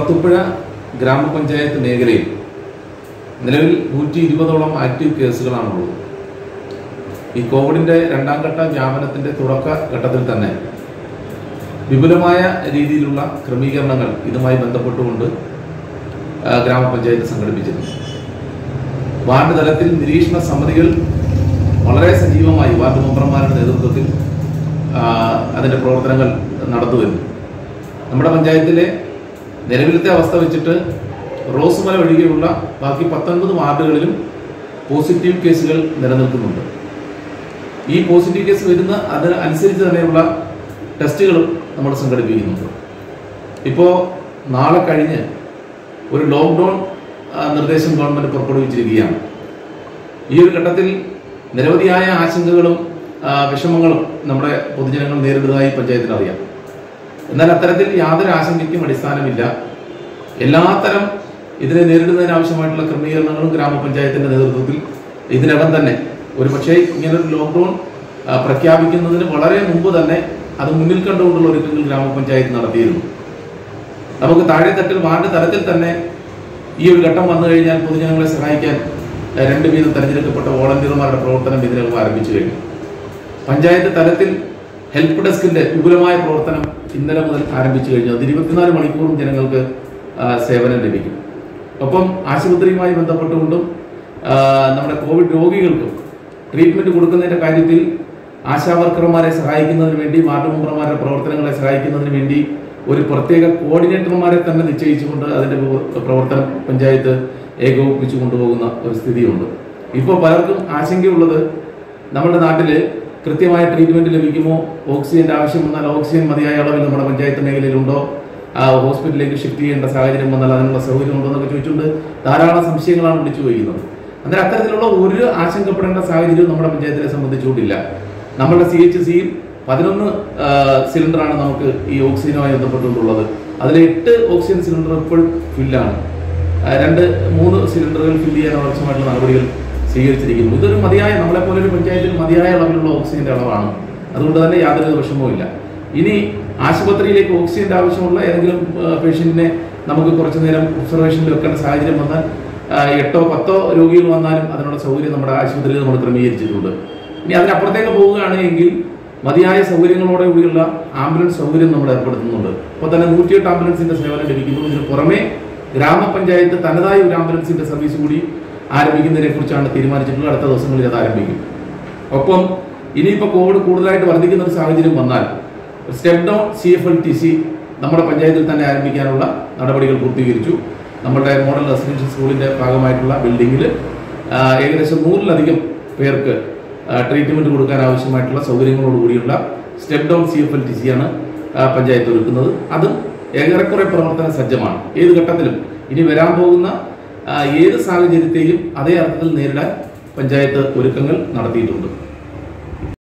കുളത്തുപ്പുഴ ഗ്രാമപഞ്ചായത്ത് മേഖലയിൽ നിലവിൽ നൂറ്റി ഇരുപതോളം ആക്റ്റീവ് കേസുകളാണുള്ളത് ഈ കോവിഡിന്റെ രണ്ടാം ഘട്ട വ്യാപനത്തിന്റെ തുടക്ക ഘട്ടത്തിൽ തന്നെ വിപുലമായ രീതിയിലുള്ള ക്രമീകരണങ്ങൾ ഇതുമായി ബന്ധപ്പെട്ടുകൊണ്ട് ആ, ഗ്രാമപഞ്ചായത്ത് സംഘടിപ്പിച്ചിരുന്നു വാർഡ് തലത്തിൽ നിരീക്ഷണ സമിതികൾ വളരെ സജീവമായി വാർഡ് മെമ്പർമാരുടെ നേതൃത്വത്തിൽ ആ, അതിന്റെ പ്രവർത്തനങ്ങൾ നടത്തുവരുന്നു നമ്മുടെ പഞ്ചായത്തിലെ നിലവിലത്തെ അവസ്ഥ വെച്ചിട്ട് റോസുമല ഒഴികെയുള്ള ബാക്കി പത്തൊൻപത് വാർഡുകളിലും പോസിറ്റീവ് കേസുകൾ നിലനിൽക്കുന്നുണ്ട് ഈ പോസിറ്റീവ് കേസ് വരുന്ന അതിന് അനുസരിച്ച് തന്നെയുള്ള ടെസ്റ്റുകളും നമ്മൾ സംഘടിപ്പിക്കുന്നുണ്ട് ഇപ്പോൾ നാളെ കഴിഞ്ഞ് ഒരു ലോക്ക്ഡൗൺ ആ, നിർദ്ദേശം ഗവൺമെന്റ് പുറപ്പെടുവിച്ചിരിക്കുകയാണ് ഈ ഒരു ഘട്ടത്തിൽ നിരവധിയായ ആശങ്കകളും ആ, വിഷമങ്ങളും നമ്മുടെ പൊതുജനങ്ങൾ നേരിടുന്നതായി പഞ്ചായത്തിന് അറിയാം എന്നാൽ അത്തരത്തിൽ യാതൊരു ആശങ്കയ്ക്കും അടിസ്ഥാനമില്ല എല്ലാത്തരം ഇതിനെ നേരിടുന്നതിന് ആവശ്യമായിട്ടുള്ള ക്രമീകരണങ്ങളും ഗ്രാമപഞ്ചായത്തിന്റെ നേതൃത്വത്തിൽ ഇതിനകം തന്നെ ഒരു പക്ഷേ ഇങ്ങനൊരു ലോക്ക്ഡൌൺ ആ, പ്രഖ്യാപിക്കുന്നതിന് വളരെ മുമ്പ് തന്നെ അത് മുന്നിൽ കണ്ടുകൊണ്ടുള്ള ഒരുക്കങ്ങൾ ഗ്രാമപഞ്ചായത്ത് നടത്തിയിരുന്നു നമുക്ക് താഴെത്തട്ടിൽ വാർഡ് തലത്തിൽ തന്നെ ഈ ഒരു ഘട്ടം വന്നു കഴിഞ്ഞാൽ പൊതുജനങ്ങളെ സഹായിക്കാൻ ആ, രണ്ട് വീതം തെരഞ്ഞെടുക്കപ്പെട്ട വോളണ്ടിയർമാരുടെ പ്രവർത്തനം ഇതിനകം ആരംഭിച്ചു കഴിഞ്ഞു പഞ്ചായത്ത് തലത്തിൽ ഹെൽപ്പ് ഡെസ്കിന്റെ വിപുലമായ പ്രവർത്തനം ഇന്നലെ മുതൽ ആരംഭിച്ചു കഴിഞ്ഞു അത് ഇരുപത്തിനാല് മണിക്കൂറും ജനങ്ങൾക്ക് ആ, സേവനം ലഭിക്കും ഒപ്പം ആശുപത്രിയുമായി ബന്ധപ്പെട്ടുകൊണ്ടും ആ, നമ്മുടെ കോവിഡ് രോഗികൾക്കും ട്രീറ്റ്മെന്റ് കൊടുക്കുന്നതിന്റെ കാര്യത്തിൽ ആശാവർക്കർമാരെ സഹായിക്കുന്നതിന് വേണ്ടി വാർഡ് മെമ്പർമാരുടെ പ്രവർത്തനങ്ങളെ സഹായിക്കുന്നതിന് വേണ്ടി ഒരു പ്രത്യേക കോർഡിനേറ്റർമാരെ തന്നെ നിശ്ചയിച്ചുകൊണ്ട് അതിന്റെ പ്രവർ- പ്രവർത്തനം പഞ്ചായത്ത് ഏകോപിപ്പിച്ചു കൊണ്ടുപോകുന്ന ഒരു സ്ഥിതിയുണ്ട് ഇപ്പോൾ പലർക്കും ആശങ്കയുള്ളത് നമ്മുടെ നാട്ടില് കൃത്യമായ ട്രീറ്റ്മെന്റ് ലഭിക്കുമോ ഓക്സിജന്റെ ആവശ്യം വന്നാൽ ഓക്സിജൻ മതിയായ അളവിൽ നമ്മുടെ പഞ്ചായത്ത് മേഖലയിലുണ്ടോ ആ ഹോസ്പിറ്റലിലേക്ക് ഷിഫ്റ്റ് ചെയ്യേണ്ട സാഹചര്യം വന്നാൽ അതിനുള്ള സൗകര്യം ഉണ്ടോ എന്നൊക്കെ ചോദിച്ചുകൊണ്ട് ധാരാളം സംശയങ്ങളാണ് വിളിച്ചു വയ്ക്കുന്നത് അന്നേരം അത്തരത്തിലുള്ള ഒരു ആശങ്കപ്പെടേണ്ട സാഹചര്യവും നമ്മുടെ പഞ്ചായത്തിനെ സംബന്ധിച്ചുകൊണ്ടില്ല നമ്മുടെ സി എച്ച് സിയിൽ പതിനൊന്ന് സിലിണ്ടറാണ് നമുക്ക് ഈ ഓക്സിജനുമായി ബന്ധപ്പെട്ടുകൊണ്ടുള്ളത് അതിൽ എട്ട് ഓക്സിജൻ സിലിണ്ടർ ഇപ്പോഴും ഫില്ലാണ് ആ, രണ്ട് മൂന്ന് സിലിണ്ടറുകൾ ഫില്ല് ചെയ്യാൻ ആവശ്യമായിട്ടുള്ള നടപടികൾ സ്വീകരിച്ചിരിക്കുന്നു ഇതൊരു മതിയായ നമ്മളെ പോലെ ഒരു പഞ്ചായത്തിൽ മതിയായ അളവിലുള്ള ഓക്സിജന്റെ അളവാണ് അതുകൊണ്ട് തന്നെ യാതൊരു വിഷമവുമില്ല ഇനി ആശുപത്രിയിലേക്ക് ഓക്സിജന്റെ ആവശ്യമുള്ള ഏതെങ്കിലും പേഷ്യന്റിനെ നമുക്ക് കുറച്ചു നേരം ഒബ്സർവേഷനിൽ വെക്കേണ്ട സാഹചര്യം വന്നാൽ ആ, എട്ടോ പത്തോ രോഗികൾ വന്നാലും അതിനുള്ള സൗകര്യം നമ്മുടെ ആശുപത്രിയിൽ നമ്മൾ ക്രമീകരിച്ചിട്ടുണ്ട് ഇനി അതിനപ്പുറത്തേക്ക് പോവുകയാണ് എങ്കിൽ മതിയായ സൗകര്യങ്ങളോടെ കൂടിയുള്ള ആംബുലൻസ് സൗകര്യം നമ്മൾ ഏർപ്പെടുത്തുന്നുണ്ട് ഇപ്പോൾ തന്നെ നൂറ്റിയെട്ട് ആംബുലൻസിന്റെ സേവനം ലഭിക്കുന്നു ഇതിന് പുറമെ ഗ്രാമപഞ്ചായത്ത് തനതായ ഒരു ആംബുലൻസിന്റെ സർവീസ് കൂടി ആരംഭിക്കുന്നതിനെ കുറിച്ചാണ് തീരുമാനിച്ചിട്ടുള്ളത് അടുത്ത ദിവസങ്ങളിൽ അത് ആരംഭിക്കും ഒപ്പം ഇനിയിപ്പോൾ കോവിഡ് കൂടുതലായിട്ട് വർദ്ധിക്കുന്ന ഒരു സാഹചര്യം വന്നാൽ step down C F L T C നമ്മുടെ പഞ്ചായത്തിൽ തന്നെ ആരംഭിക്കാനുള്ള നടപടികൾ പൂർത്തീകരിച്ചു നമ്മുടെ മോഡൽ റെസിഡൻഷ്യൽ സ്കൂളിന്റെ ഭാഗമായിട്ടുള്ള ബിൽഡിങ്ങിൽ ഏകദേശം നൂറിലധികം പേർക്ക് ട്രീറ്റ്മെന്റ് കൊടുക്കാൻ ആവശ്യമായിട്ടുള്ള സൗകര്യങ്ങളോട് കൂടിയുള്ള step down C F L T C ആണ് ആ, പഞ്ചായത്ത് ഒരുക്കുന്നത് അതും ഏറെക്കുറെ പ്രവർത്തന സജ്ജമാണ് ഏത് ഘട്ടത്തിലും ഇനി വരാൻ പോകുന്ന ആ, ഏത് സാഹചര്യത്തെയും അതേ അർത്ഥത്തിൽ നേരിടാൻ പഞ്ചായത്ത് ഒരുക്കങ്ങൾ നടത്തിയിട്ടുണ്ട്